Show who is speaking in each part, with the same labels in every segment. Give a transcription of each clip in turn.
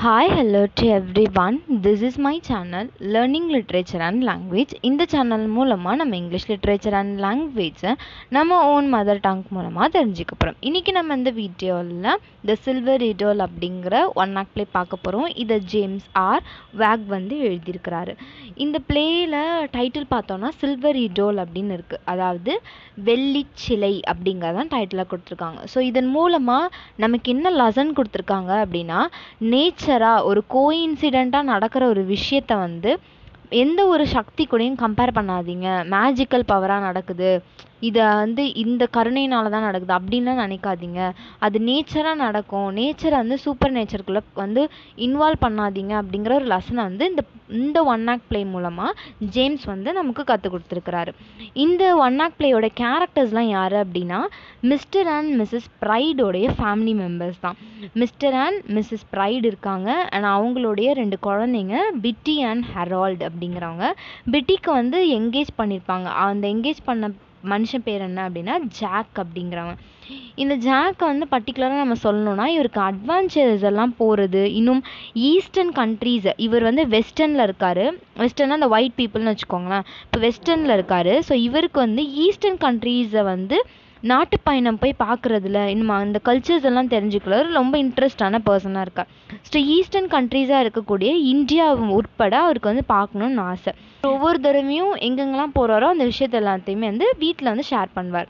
Speaker 1: Hi, hello to everyone. This is my channel Learning Literature and Language. இந்த channel மூலமாக நம்ம English literature and லாங்குவேஜை நம்ம own mother tongue மூலமாக தெரிஞ்சுக்க போகிறோம் இன்றைக்கி நம்ம இந்த வீடியோவில் த சில்வர் இடோல் அப்படிங்கிற ஒன் ஆக்ட் ப்ளே பார்க்க போகிறோம் இதை ஜேம்ஸ் ஆர் வேக் வந்து எழுதியிருக்கிறாரு இந்த பிளேயில் டைட்டில் பார்த்தோன்னா சில்வர் இடோல் அப்படின்னு இருக்குது அதாவது வெள்ளிச் சிலை அப்படிங்கிறதான் டைட்டிலாக கொடுத்துருக்காங்க ஸோ இதன் மூலமாக நமக்கு என்ன லெசன் கொடுத்துருக்காங்க அப்படின்னா நேச்சராக ஒரு கோஇன்சிடெண்ட்டாக நடக்கிற ஒரு விஷயத்த வந்து எந்த ஒரு சக்தி கூடயும் கம்பேர் பண்ணாதீங்க மேஜிக்கல் பவராக நடக்குது இதை வந்து இந்த கருணையினால தான் நடக்குது அப்படின்லாம் நினைக்காதீங்க அது நேச்சராக நடக்கும் நேச்சரை வந்து சூப்பர் நேச்சருக்குள்ளே வந்து இன்வால்வ் பண்ணாதீங்க அப்படிங்கிற ஒரு லெசனை வந்து இந்த இந்த ஒன் ஆக்ட் ப்ளே மூலமாக ஜேம்ஸ் வந்து நமக்கு கற்றுக் கொடுத்துருக்கிறாரு இந்த ஒன் ஆக்ட் ப்ளேயோட கேரக்டர்ஸ்லாம் யார் அப்படின்னா மிஸ்டர் அண்ட் மிஸ்ஸஸ் ப்ரைடோடைய ஃபேமிலி மெம்பர்ஸ் தான் மிஸ்டர் அண்ட் மிஸ்ஸஸ் ப்ரைடு இருக்காங்க அண்ட் அவங்களுடைய ரெண்டு குழந்தைங்க பிட்டி அண்ட் ஹெரால்டு அப்படிங்கிறவங்க பிட்டிக்கு வந்து எங்கேஜ் பண்ணியிருப்பாங்க அந்த எங்கேஜ் பண்ண மனுஷன் பேர் என்ன அப்படின்னா ஜாக் அப்படிங்கிறவன் இந்த ஜாக்கை வந்து பர்டிகுலராக நம்ம சொல்லணும்னா இவருக்கு அட்வான்ச்சர்ஸ் எல்லாம் போகிறது இன்னும் ஈஸ்டர்ன் கண்ட்ரீஸ் இவர் வந்து வெஸ்டர்னில் இருக்கார் வெஸ்டர்னா அந்த ஒயிட் பீப்புள்னு வச்சுக்கோங்களேன் இப்போ வெஸ்டர்னில் இருக்கார் ஸோ இவருக்கு வந்து ஈஸ்டர்ன் கண்ட்ரீஸை வந்து நாட்டு பயணம் போய் பார்க்குறதுல இன்னும் அந்த கல்ச்சர்ஸ் எல்லாம் தெரிஞ்சுக்கிறது ரொம்ப இன்ட்ரெஸ்டான பர்சனாக இருக்கார் ஸோ ஈஸ்டர்ன் கண்ட்ரீஸாக இருக்கக்கூடிய இந்தியா உட்பட அவருக்கு வந்து பார்க்கணுன்னு ஆசை ஒவ்வொரு தடவையும் எங்கெங்கெல்லாம் போகிறாரோ அந்த விஷயத்த எல்லாத்தையுமே வந்து வீட்டில் வந்து ஷேர் பண்ணுவார்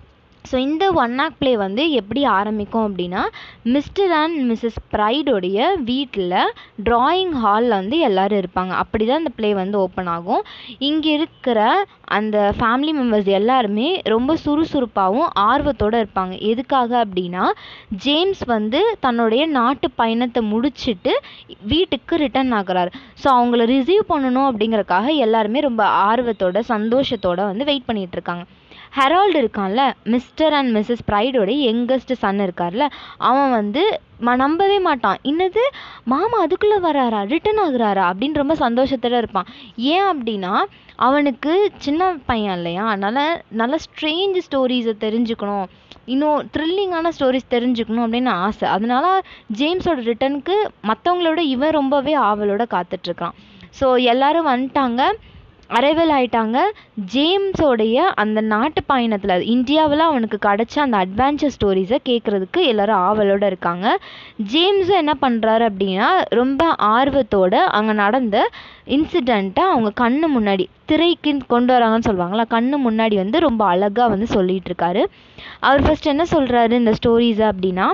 Speaker 1: ஸோ இந்த ஒன் ஆக் ப்ளே வந்து எப்படி ஆரம்பிக்கும் அப்படின்னா மிஸ்டர் அண்ட் மிஸ்ஸஸ் ப்ரைடோடைய வீட்டில் ட்ராயிங் ஹாலில் வந்து எல்லோரும் இருப்பாங்க அப்படி தான் இந்த ப்ளே வந்து ஓப்பன் ஆகும் இங்கே இருக்கிற அந்த ஃபேமிலி மெம்பர்ஸ் எல்லாருமே ரொம்ப சுறுசுறுப்பாகவும் ஆர்வத்தோடு இருப்பாங்க எதுக்காக அப்படின்னா ஜேம்ஸ் வந்து தன்னுடைய நாட்டு பயணத்தை முடிச்சுட்டு வீட்டுக்கு ரிட்டர்ன் ஆகுறாரு ஸோ அவங்கள ரிசீவ் பண்ணணும் அப்படிங்கறக்காக எல்லாருமே ரொம்ப ஆர்வத்தோட சந்தோஷத்தோட வந்து வெயிட் பண்ணிட்டு இருக்காங்க ஹெரால்டு இருக்கான்ல மிஸ்டர் அண்ட் மிஸ்ஸஸ் ப்ரைடோட யங்கஸ்ட் சன் இருக்கார்ல அவன் வந்து ம நம்பவே மாட்டான் இன்னது மாமா அதுக்குள்ளே வராரா ரிட்டன் ஆகுறாரா அப்படின்னு ரொம்ப சந்தோஷத்தோட இருப்பான் ஏன் அப்படின்னா அவனுக்கு சின்ன பையன் இல்லையா அதனால் நல்ல ஸ்ட்ரேஞ்ச் ஸ்டோரிஸை தெரிஞ்சுக்கணும் இன்னும் த்ரில்லிங்கான ஸ்டோரிஸ் தெரிஞ்சுக்கணும் அப்படின்னு ஆசை அதனால ஜேம்ஸோட ரிட்டனுக்கு மற்றவங்களோட இவன் ரொம்பவே ஆவலோட காத்துட்ருக்கான் ஸோ எல்லோரும் வந்துட்டாங்க அரைவல் ஆயிட்டாங்க ஜேம்ஸோடைய அந்த நாட்டு பயணத்தில் இந்தியாவில் அவனுக்கு கிடச்ச அந்த அட்வென்ச்சர் ஸ்டோரிஸை கேட்குறதுக்கு எல்லோரும் ஆவலோடு இருக்காங்க ஜேம்ஸும் என்ன பண்ணுறாரு அப்படின்னா ரொம்ப ஆர்வத்தோடு அங்கே நடந்த இன்சிடெண்ட்டை அவங்க கண்ணு முன்னாடி திரைக்கு கொண்டு வராங்கன்னு சொல்லுவாங்களா கண்ணு முன்னாடி வந்து ரொம்ப அழகாக வந்து சொல்லிகிட்டு இருக்காரு அவர் ஃபஸ்ட் என்ன சொல்கிறாரு இந்த ஸ்டோரிஸை அப்படின்னா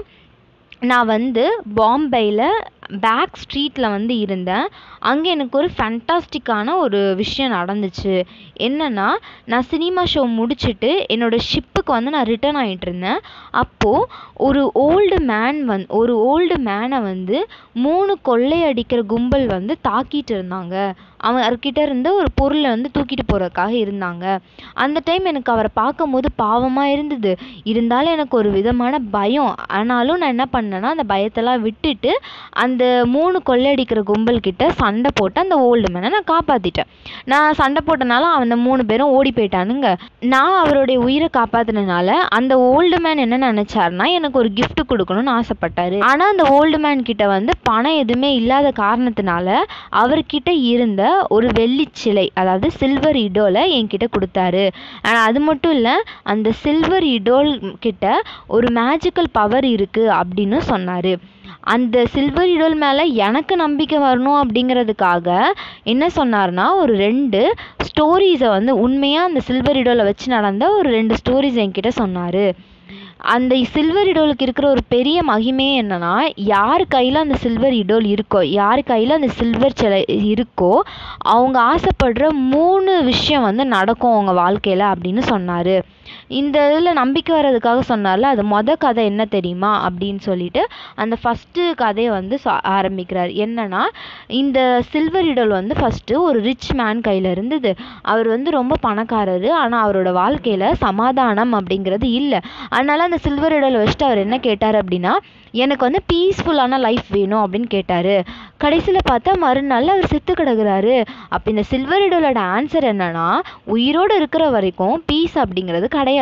Speaker 1: நான் வந்து பாம்பேயில் பேக் ஸ்ட்ரீட்டில் வந்து இருந்தேன் அங்கே எனக்கு ஒரு ஃபேண்டாஸ்டிக்கான ஒரு விஷயம் நடந்துச்சு என்னென்னா நான் சினிமா ஷோ முடிச்சுட்டு என்னோடய ஷிப்புக்கு வந்து நான் ரிட்டர்ன் ஆகிட்டு இருந்தேன் அப்போது ஒரு ஓல்டு மேன் வந் ஒரு ஓல்டு மேனை வந்து மூணு கொள்ளையடிக்கிற கும்பல் வந்து தாக்கிட்டு இருந்தாங்க அவர்கிட்ட இருந்து ஒரு பொருளை வந்து தூக்கிட்டு போகிறதுக்காக இருந்தாங்க அந்த டைம் எனக்கு அவரை பார்க்கும்போது பாவமாக இருந்தது இருந்தாலும் எனக்கு ஒரு விதமான பயம் ஆனாலும் நான் என்ன பண்ணேன்னா அந்த பயத்தெல்லாம் விட்டுட்டு அந்த மூணு கொள்ளையடிக்கிற கும்பல் கிட்ட சண்டை போட்டு அந்த ஓல்டு மேனை நான் காப்பாற்றிட்டேன் நான் சண்டை போட்டனால அந்த மூணு பேரும் ஓடி போயிட்டானுங்க நான் அவருடைய உயிரை காப்பாற்றினால அந்த ஓல்டு மேன் என்ன நினச்சாருன்னா எனக்கு ஒரு கிஃப்ட் கொடுக்கணும்னு ஆசைப்பட்டாரு ஆனால் அந்த ஓல்டு மேன் கிட்ட வந்து பணம் எதுவுமே இல்லாத காரணத்தினால அவர்கிட்ட இருந்த ஒரு வெள்ளி சிலை அதாவது சில்வர் இடோலை என்கிட்ட கொடுத்தாரு ஆனால் அது மட்டும் இல்லை அந்த சில்வர் இடோல் கிட்ட ஒரு மேஜிக்கல் பவர் இருக்குது அப்படின்னு சொன்னார் அந்த சில்வர் இடோல் மேலே எனக்கு நம்பிக்கை வரணும் அப்படிங்கிறதுக்காக என்ன சொன்னார்னா ஒரு ரெண்டு ஸ்டோரிஸை வந்து உண்மையாக அந்த சில்வர் இடோலை வச்சு நடந்த ஒரு ரெண்டு ஸ்டோரிஸ் என்கிட்ட சொன்னார் அந்த சில்வர் இடோலுக்கு இருக்கிற ஒரு பெரிய மகிமையே என்னன்னா யார் கையில் அந்த சில்வர் இடோல் இருக்கோ யார் கையில் அந்த சில்வர் சிலை இருக்கோ அவங்க ஆசைப்படுற மூணு விஷயம் வந்து நடக்கும் அவங்க வாழ்க்கையில் அப்படின்னு சொன்னார் இந்த இதில் நம்பிக்கை வர்றதுக்காக சொன்னார்ல அது மொதல் கதை என்ன தெரியுமா அப்படின்னு சொல்லிட்டு அந்த ஃபஸ்ட்டு கதையை வந்து ஆரம்பிக்கிறார் என்னன்னா இந்த சில்வர் இடோல் வந்து ஃபஸ்ட்டு ஒரு ரிச் மேன் கையில் இருந்தது அவர் வந்து ரொம்ப பணக்காரர் ஆனால் அவரோட வாழ்க்கையில் சமாதானம் அப்படிங்கிறது இல்லை அதனால் அந்த சில்வர் இடோலை வச்சுட்டு அவர் என்ன கேட்டார் அப்படின்னா எனக்கு வந்து பீஸ்ஃபுல்லான லைஃப் வேணும் அப்படின்னு கேட்டார் கடைசியில் பார்த்தா மறுநாள் அவர் செத்து கிடக்குறாரு அப்போ இந்த சில்வர் இடோலோட ஆன்சர் என்னன்னா உயிரோடு இருக்கிற வரைக்கும் பீஸ் அப்படிங்கிறது கிடையாது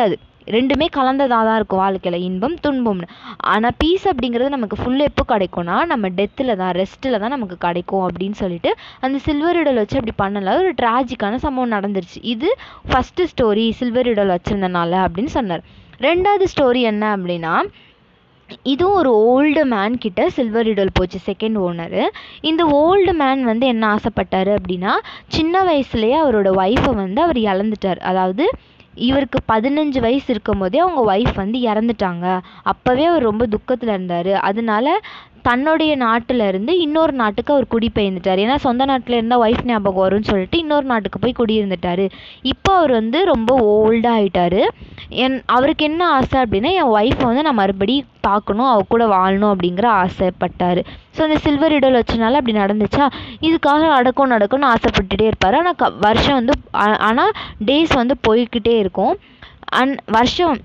Speaker 1: ரெண்டுமே கலந்ததாக தான் இருக்கும் வாழ்க்கையில் இன்பம் துன்பம்னு ஆனால் பீஸ் அப்படிங்கிறது நமக்கு ஃபுல் எப்போ கிடைக்கும்னா நம்ம டெத்தில் தான் ரெஸ்ட்டில் தான் நமக்கு கிடைக்கும் அப்படின்னு சொல்லிட்டு அந்த சில்வர் இடல் வச்சு அப்படி பண்ணல ஒரு ட்ராஜிக்கான சம்பவம் நடந்துருச்சு இது ஃபஸ்ட்டு ஸ்டோரி சில்வர் இடல் வச்சுருந்தனால அப்படின்னு சொன்னார் ரெண்டாவது ஸ்டோரி என்ன அப்படின்னா இதுவும் ஒரு ஓல்டு மேன் கிட்ட சில்வர் இடல் போச்சு செகண்ட் ஓனரு இந்த ஓல்டு மேன் வந்து என்ன ஆசைப்பட்டாரு அப்படின்னா சின்ன வயசுலேயே அவரோட ஒய்ஃபை வந்து அவர் இழந்துட்டார் அதாவது இவருக்கு பதினஞ்சு வயசு இருக்கும் போதே அவங்க ஒய்ஃப் வந்து இறந்துட்டாங்க அப்போவே அவர் ரொம்ப துக்கத்தில் இருந்தார் அதனால தன்னுடைய நாட்டில் இருந்து இன்னொரு நாட்டுக்கு அவர் குடிபெயர்ந்துட்டார் ஏன்னா சொந்த நாட்டில் இருந்தால் ஒய்ஃப் ஞாபகம் வரும்னு சொல்லிட்டு இன்னொரு நாட்டுக்கு போய் குடியிருந்துட்டார் இப்போ அவர் வந்து ரொம்ப ஓல்டாக ஆயிட்டாரு என் அவருக்கு என்ன ஆசை அப்படின்னா என் ஒய்ஃபை வந்து நான் மறுபடி பார்க்கணும் அவ கூட வாழணும் அப்படிங்கிற ஆசைப்பட்டார் ஸோ அந்த சில்வர் இடல் வச்சனால அப்படி நடந்துச்சா இதுக்காக நடக்கும் நடக்கும்னு ஆசைப்பட்டுட்டே இருப்பார் ஆனால் க வருஷம் வந்து ஆனால் டேஸ் வந்து போய்க்கிட்டே இருக்கும் அன் வருஷம்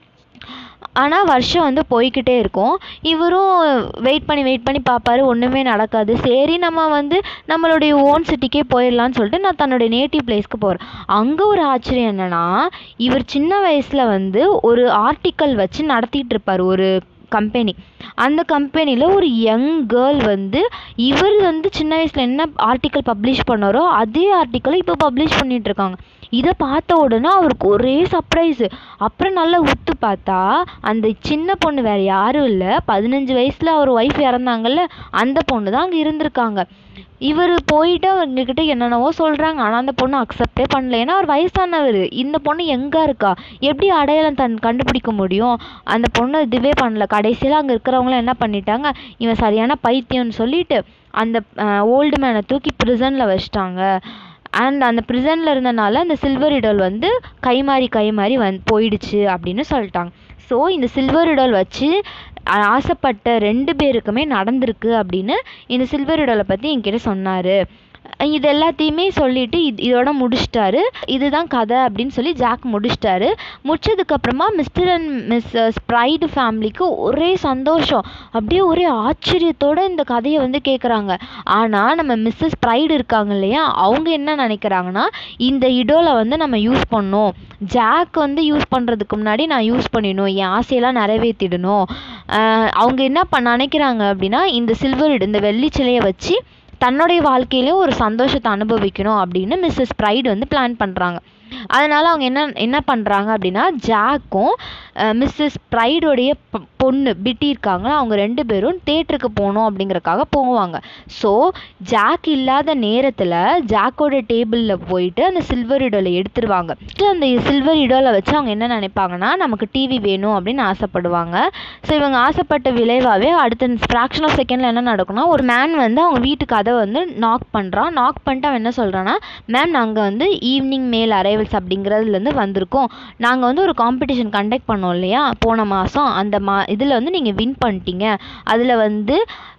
Speaker 1: ஆனால் வருஷம் வந்து போய்க்கிட்டே இருக்கும் இவரும் வெயிட் பண்ணி வெயிட் பண்ணி பார்ப்பாரு ஒன்றுமே நடக்காது சரி நம்ம வந்து நம்மளுடைய ஓன் சிட்டிக்கே போயிடலான்னு சொல்லிட்டு நான் தன்னுடைய நேட்டிவ் பிளேஸ்க்கு போகிறேன் அங்கே ஒரு ஆச்சரியம் என்னென்னா இவர் சின்ன வயசில் வந்து ஒரு ஆர்டிக்கல் வச்சு நடத்திட்டு இருப்பார் ஒரு கம்பெனி அந்த கம்பெனியில் ஒரு யங் கேர்ள் வந்து இவர் வந்து சின்ன வயசில் என்ன ஆர்டிக்கல் பப்ளிஷ் பண்ணாரோ அதே ஆர்டிக்கலை இப்போ பப்ளிஷ் பண்ணிட்டு இருக்காங்க இதை பார்த்த உடனே அவருக்கு ஒரே சர்ப்ரைஸு அப்புறம் நல்லா உத்து பார்த்தா அந்த சின்ன பொண்ணு வேறு யாரும் இல்லை பதினஞ்சு வயசில் அவர் ஒய்ஃப் இறந்தாங்கல்ல அந்த பொண்ணு தான் அங்கே இருந்திருக்காங்க இவர் போயிட்டு அவங்கக்கிட்ட என்னென்னவோ சொல்கிறாங்க ஆனால் அந்த பொண்ணு அக்செப்டே பண்ணல ஏன்னா அவர் வயசானவர் இந்த பொண்ணு எங்கே இருக்கா எப்படி அடையாளம் தன் கண்டுபிடிக்க முடியும் அந்த பொண்ணு இதுவே பண்ணல கடைசியில் அங்கே இருக்கிறவங்களாம் என்ன பண்ணிட்டாங்க இவன் சரியான பைத்தியம்னு சொல்லிட்டு அந்த ஓல்டு மேனை தூக்கி ப்ரிசனில் வச்சிட்டாங்க அண்ட் அந்த ப்ரிசனில் இருந்தனால அந்த சில்வர் இடல் வந்து கை மாறி கை மாறி வந் போயிடுச்சு அப்படின்னு சொல்லிட்டாங்க ஸோ இந்த சில்வர் இடல் வச்சு ஆசைப்பட்ட ரெண்டு பேருக்குமே நடந்திருக்கு அப்படின்னு இந்த சில்வர் இடலை பற்றி என்கிட்ட சொன்னார் இது எல்லாத்தையுமே சொல்லிட்டு இது இதோட முடிச்சிட்டாரு இதுதான் கதை அப்படின்னு சொல்லி ஜாக் முடிச்சிட்டாரு முடிச்சதுக்கப்புறமா மிஸ்டர் அண்ட் மிஸ் ஸ்ப்ரைடு ஃபேமிலிக்கு ஒரே சந்தோஷம் அப்படியே ஒரே ஆச்சரியத்தோட இந்த கதையை வந்து கேட்குறாங்க ஆனால் நம்ம மிஸ்ஸஸ் ஸ்ப்ரைடு இருக்காங்க இல்லையா அவங்க என்ன நினைக்கிறாங்கன்னா இந்த இடோலை வந்து நம்ம யூஸ் பண்ணோம் ஜாக் வந்து யூஸ் பண்ணுறதுக்கு முன்னாடி நான் யூஸ் பண்ணிடணும் என் ஆசையெல்லாம் நிறைவேற்றிடணும் அவங்க என்ன பண்ண நினைக்கிறாங்க அப்படின்னா இந்த சில்வர் இந்த வெள்ளி சிலையை வச்சு தன்னுடைய வாழ்க்கையிலையும் ஒரு சந்தோஷத்தை அனுபவிக்கணும் அப்படின்னு மிஸ்ஸஸ் ப்ரைடு வந்து பிளான் பண்ணுறாங்க அதனால் அவங்க என்ன என்ன பண்ணுறாங்க அப்படின்னா ஜாக்கும் மிஸ்ஸஸ் ப்ரைடோடைய பொண்ணு பிட்டி இருக்காங்களா அவங்க ரெண்டு பேரும் தேட்டருக்கு போகணும் அப்படிங்கறக்காக போவாங்க ஸோ ஜாக் இல்லாத நேரத்தில் ஜாக்கோட டேபிளில் போயிட்டு அந்த சில்வர் இடோலை எடுத்துருவாங்க அந்த சில்வர் இடோலை வச்சு அவங்க என்ன நினைப்பாங்கன்னா நமக்கு டிவி வேணும் அப்படின்னு ஆசைப்படுவாங்க ஸோ இவங்க ஆசைப்பட்ட விளைவாகவே அடுத்த ஃப்ராக்ஷன் ஆஃப் செகண்டில் என்ன நடக்கும்னா ஒரு மேன் வந்து அவங்க வீட்டு கதவை வந்து நாக் பண்ணுறான் நாக் பண்ணிட்டு அவன் என்ன சொல்கிறான்னா மேம் நாங்கள் வந்து ஈவினிங் மேல் அரைவல்ஸ் அப்படிங்கிறதுலேருந்து வந்திருக்கோம் நாங்கள் வந்து ஒரு காம்படிஷன் கண்டக்ட் பண்ணோம் இல்லையா போன மாதம் அந்த மா இதில் வந்து நீங்கள் வின் பண்ணிட்டீங்க அதில் வந்து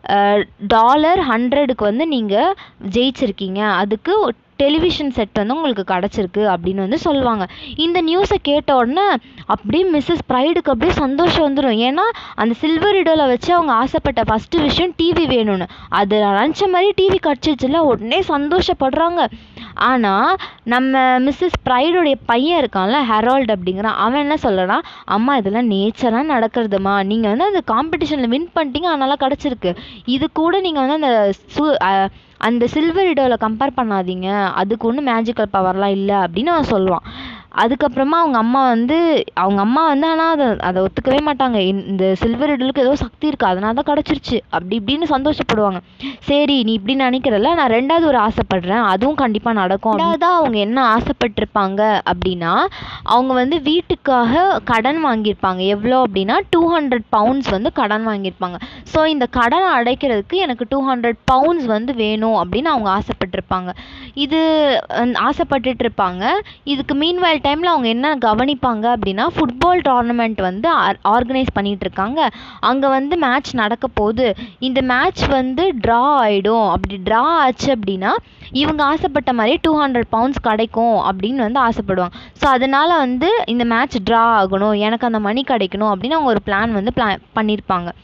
Speaker 1: டாலர் ஹண்ட்ரடுக்கு வந்து நீங்கள் ஜெயிச்சிருக்கீங்க அதுக்கு டெலிவிஷன் செட் வந்து உங்களுக்கு கிடச்சிருக்கு அப்படின்னு வந்து சொல்லுவாங்க இந்த நியூஸை கேட்ட உடனே அப்படியே மிஸ்ஸஸ் ப்ரைடுக்கு அப்படியே சந்தோஷம் வந்துடும் ஏன்னா அந்த சில்வர் இடோல வச்சு அவங்க ஆசைப்பட்ட ஃபஸ்ட்டு விஷயம் டிவி வேணும்னு அது நினச்ச மாதிரி டிவி கிடச்சிச்சுல உடனே சந்தோஷப்படுறாங்க ஆனால் நம்ம மிஸ்ஸஸ் ப்ரைடோடைய பையன் இருக்கான்ல ஹெரால்ட் அப்படிங்கிறான் அவன் என்ன சொல்கிறான் அம்மா இதெல்லாம் நேச்சராக நடக்கிறதுமா நீங்கள் வந்து அந்த காம்படிஷனில் வின் பண்ணிட்டீங்க அதனால கிடச்சிருக்கு இது கூட நீங்கள் வந்து அந்த சு அந்த சில்வர் இடோவில் கம்பேர் பண்ணாதீங்க அதுக்கு ஒன்றும் மேஜிக்கல் பவர்லாம் இல்லை அப்படின்னு அவன் சொல்லுவான் அதுக்கப்புறமா அவங்க அம்மா வந்து அவங்க அம்மா வந்து ஆனால் அதை அதை ஒத்துக்கவே மாட்டாங்க இந்த சில்வர் இடலுக்கு ஏதோ சக்தி இருக்குது அதனால தான் கிடச்சிருச்சு அப்படி இப்படின்னு சந்தோஷப்படுவாங்க சரி நீ இப்படி நினைக்கிறல்ல நான் ரெண்டாவது ஒரு ஆசைப்படுறேன் அதுவும் கண்டிப்பாக நடக்கும் ரெண்டாவதாக அவங்க என்ன ஆசைப்பட்டிருப்பாங்க அப்படின்னா அவங்க வந்து வீட்டுக்காக கடன் வாங்கியிருப்பாங்க எவ்வளோ அப்படின்னா டூ ஹண்ட்ரட் பவுண்ட்ஸ் வந்து கடன் வாங்கியிருப்பாங்க ஸோ இந்த கடனை அடைக்கிறதுக்கு எனக்கு டூ ஹண்ட்ரட் பவுண்ட்ஸ் வந்து வேணும் அப்படின்னு அவங்க ஆசைப்பட்டிருப்பாங்க இது ஆசைப்பட்டுட்டு இருப்பாங்க இதுக்கு மீன்வைல் டைமில் அவங்க என்ன கவனிப்பாங்க அப்படின்னா ஃபுட்பால் டோர்னமெண்ட் வந்து ஆர்கனைஸ் பண்ணிகிட்டு இருக்காங்க அங்கே வந்து மேட்ச் நடக்க போகுது இந்த மேட்ச் வந்து ட்ரா ஆகிடும் அப்படி ட்ரா ஆச்சு அப்படின்னா இவங்க ஆசைப்பட்ட மாதிரி டூ ஹண்ட்ரட் பவுண்ட்ஸ் கிடைக்கும் அப்படின்னு வந்து ஆசைப்படுவாங்க ஸோ அதனால் வந்து இந்த மேட்ச் ட்ரா ஆகணும் எனக்கு அந்த மணி கிடைக்கணும் அப்படின்னு அவங்க ஒரு பிளான் வந்து பிளா பண்ணியிருப்பாங்க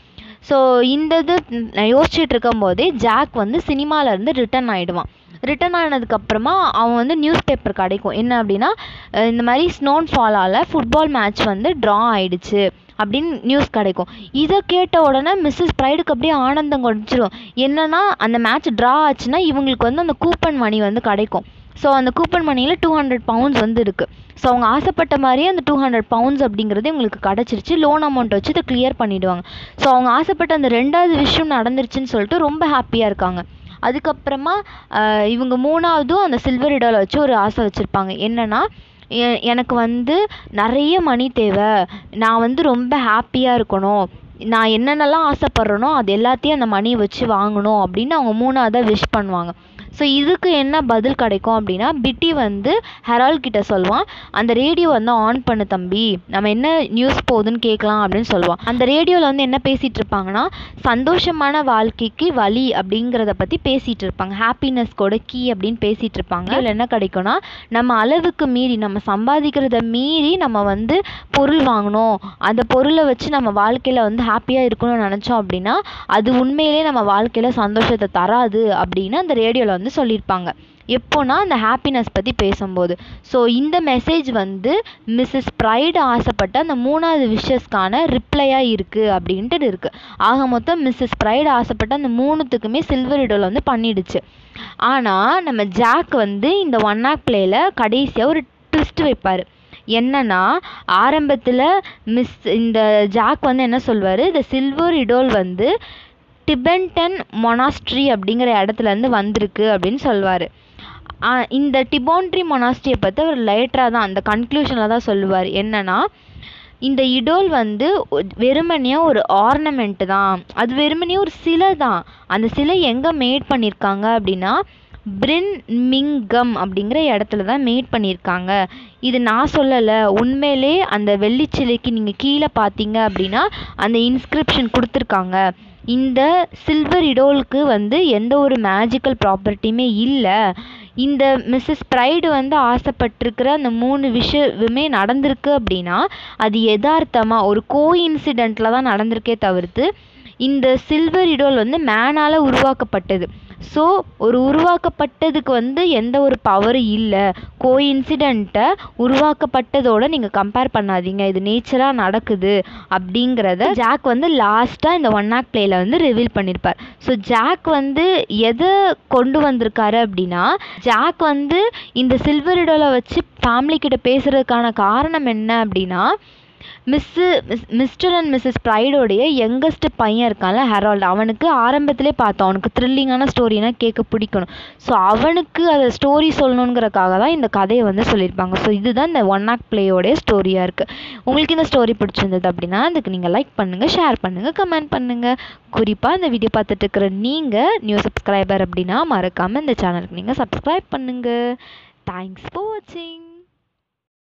Speaker 1: ஸோ இந்த இது யோசிச்சுட்டு இருக்கும்போதே ஜாக் வந்து சினிமாலேருந்து ரிட்டர்ன் ஆகிடுவான் ரிட்டர்ன் ஆனதுக்கப்புறமா அவன் வந்து நியூஸ் பேப்பர் கிடைக்கும் என்ன அப்படின்னா அஹ் இந்த மாதிரி ஸ்னோன் ஃபாலால் ஃபுட்பால் மேட்ச் வந்து ட்ரா ஆயிடுச்சு அப்படின்னு நியூஸ் கிடைக்கும் இதை கேட்ட உடனே மிஸ்ஸஸ் ப்ரைடுக்கு அப்படியே ஆனந்தம் கொடிச்சிடும் என்னன்னா அந்த மேட்ச் ட்ரா ஆச்சுன்னா இவங்களுக்கு வந்து அந்த கூப்பன் மணி வந்து கிடைக்கும் ஸோ அந்த கூப்பன் மணியில் டூ ஹண்ட்ரட் பவுண்ட்ஸ் வந்து இருக்குது ஸோ அவங்க ஆசைப்பட்ட மாதிரியே அந்த டூ ஹண்ட்ரட் பவுண்ட்ஸ் அப்படிங்கிறது இவங்களுக்கு கிடச்சிருச்சு லோன் அமௌண்ட் வச்சு இதை கிளியர் பண்ணிடுவாங்க ஸோ அவங்க ஆசைப்பட்ட அந்த ரெண்டாவது விஷயம் நடந்துருச்சுன்னு சொல்லிட்டு ரொம்ப ஹாப்பியாக இருக்காங்க அதுக்கப்புறமா ஆஹ் இவங்க மூணாவதும் அந்த சில்வர் இடோல வச்சு ஒரு ஆசை வச்சுருப்பாங்க என்னன்னா எ- எனக்கு வந்து நிறைய மணி தேவை நான் வந்து ரொம்ப ஹாப்பியாக இருக்கணும் நான் என்னென்னலாம் ஆசைப்பட்றேனோ அது எல்லாத்தையும் அந்த மணியை வச்சு வாங்கணும் அப்படின்னு அவங்க மூணாவதாக விஷ் பண்ணுவாங்க ஸோ இதுக்கு என்ன பதில் கிடைக்கும் அப்படின்னா பிட்டி வந்து ஹெரால்ட் கிட்ட சொல்லுவான் அந்த ரேடியோ வந்து ஆன் பண்ணு தம்பி நம்ம என்ன நியூஸ் போகுதுன்னு கேட்கலாம் அப்படின்னு சொல்லுவான் அந்த ரேடியோவில் வந்து என்ன பேசிகிட்டு இருப்பாங்கன்னா சந்தோஷமான வாழ்க்கைக்கு வழி அப்படிங்கிறத பற்றி பேசிகிட்டு இருப்பாங்க ஹாப்பினஸ்கோட கீ அப்படின்னு பேசிகிட்டு இருப்பாங்க இதில் என்ன கிடைக்கும்னா நம்ம அளவுக்கு மீறி நம்ம சம்பாதிக்கிறத மீறி நம்ம வந்து பொருள் வாங்கணும் அந்த பொருளை வச்சு நம்ம வாழ்க்கையில் வந்து ஹாப்பியாக இருக்கணும்னு நினச்சோம் அப்படின்னா அது உண்மையிலேயே நம்ம வாழ்க்கையில் சந்தோஷத்தை தராது அப்படின்னு அந்த ரேடியோவில் வந்து சொல்லியிருப்பாங்க எப்போனா அந்த ஹாப்பினஸ் பற்றி பேசும்போது ஸோ இந்த மெசேஜ் வந்து மிஸ்ஸஸ் ப்ரைடு ஆசைப்பட்ட அந்த மூணாவது விஷஸ்க்கான ரிப்ளையாக இருக்குது அப்படின்ட்டு இருக்குது ஆக மொத்தம் மிஸ்ஸஸ் ப்ரைடு ஆசைப்பட்ட அந்த மூணுத்துக்குமே சில்வர் இடோல வந்து பண்ணிடுச்சு ஆனால் நம்ம ஜாக் வந்து இந்த ஒன் ஆக் பிளேயில் கடைசியாக ஒரு ட்விஸ்ட் வைப்பார் என்னன்னா ஆரம்பத்தில் மிஸ் இந்த ஜாக் வந்து என்ன சொல்வார் இந்த சில்வர் இடோல் வந்து டிபென்டன் மொனாஸ்ட்ரி அப்படிங்கிற இடத்துல இருந்து வந்திருக்கு அப்படின்னு சொல்வார் இந்த டிபோன்ட்ரி மொனாஸ்ட்ரியை பற்றி அவர் லேட்டராக தான் அந்த கன்க்ளூஷனில் தான் சொல்லுவார் என்னன்னா இந்த இடோல் வந்து ஒ- வெறுமனே ஒரு ஆர்னமெண்ட் தான் அது வெறுமனே ஒரு சிலை தான் அந்த சிலை எங்கே மேட் பண்ணியிருக்காங்க அப்படின்னா பிரின் மிங்கம் அப்படிங்கிற இடத்துல தான் மேட் பண்ணியிருக்காங்க இது நான் சொல்லலை உண்மையிலே அந்த வெள்ளிச்சிலைக்கு நீங்கள் கீழே பார்த்தீங்க அப்படின்னா அந்த இன்ஸ்கிரிப்ஷன் கொடுத்துருக்காங்க இந்த சில்வர் இடோலுக்கு வந்து எந்த ஒரு மேஜிக்கல் ப்ராப்பர்ட்டியுமே இல்லை இந்த மிஸ்ஸஸ் ப்ரைடு வந்து ஆசைப்பட்டிருக்கிற அந்த மூணு விஷயமே நடந்திருக்கு அப்படின்னா அது யதார்த்தமாக ஒரு கோ இன்சிடெண்ட்டில் தான் நடந்திருக்கே தவிர்த்து இந்த சில்வர் இடோல் வந்து மேனால் உருவாக்கப்பட்டது ஸோ ஒரு உருவாக்கப்பட்டதுக்கு வந்து எந்த ஒரு பவரும் இல்லை கோ இன்சிடெண்ட்டை உருவாக்கப்பட்டதோட நீங்கள் கம்பேர் பண்ணாதீங்க இது நேச்சராக நடக்குது அப்படிங்கிறத ஜாக் வந்து லாஸ்ட்டாக இந்த ஒன் ஆக் பிளேயில் வந்து ரிவீல் பண்ணியிருப்பார் ஸோ ஜாக் வந்து எதை கொண்டு வந்திருக்காரு அப்படின்னா ஜாக் வந்து இந்த சில்வர் இடோல வச்சு ஃபேமிலி கிட்ட பேசுறதுக்கான காரணம் என்ன அப்படின்னா miss miss mister and missus ப்ரைடோடைய யங்கஸ்ட் பையன் இருக்கான்ல ஹெரால்ட் அவனுக்கு ஆரம்பத்திலே பார்த்தோம் அவனுக்கு த்ரில்லிங்கான ஸ்டோரினா கேட்க பிடிக்கணும் ஸோ அவனுக்கு அதை ஸ்டோரி சொல்லணுங்கிறக்காக தான் இந்த கதையை வந்து சொல்லியிருப்பாங்க ஸோ இதுதான் இந்த ஒன் ஆக் பிளேயோடைய ஸ்டோரியாக இருக்குது உங்களுக்கு இந்த ஸ்டோரி பிடிச்சிருந்தது அப்படின்னா அதுக்கு நீங்கள் லைக் பண்ணுங்கள் ஷேர் பண்ணுங்கள் கமெண்ட் பண்ணுங்கள் குறிப்பாக இந்த வீடியோ பார்த்துட்டு இருக்கிற நீங்கள் நியூ சப்ஸ்கிரைபர் அப்படின்னா மறக்காமல் இந்த சேனலுக்கு நீங்கள் சப்ஸ்கிரைப் பண்ணுங்கள் தேங்க்ஸ் ஃபார் வாட்சிங்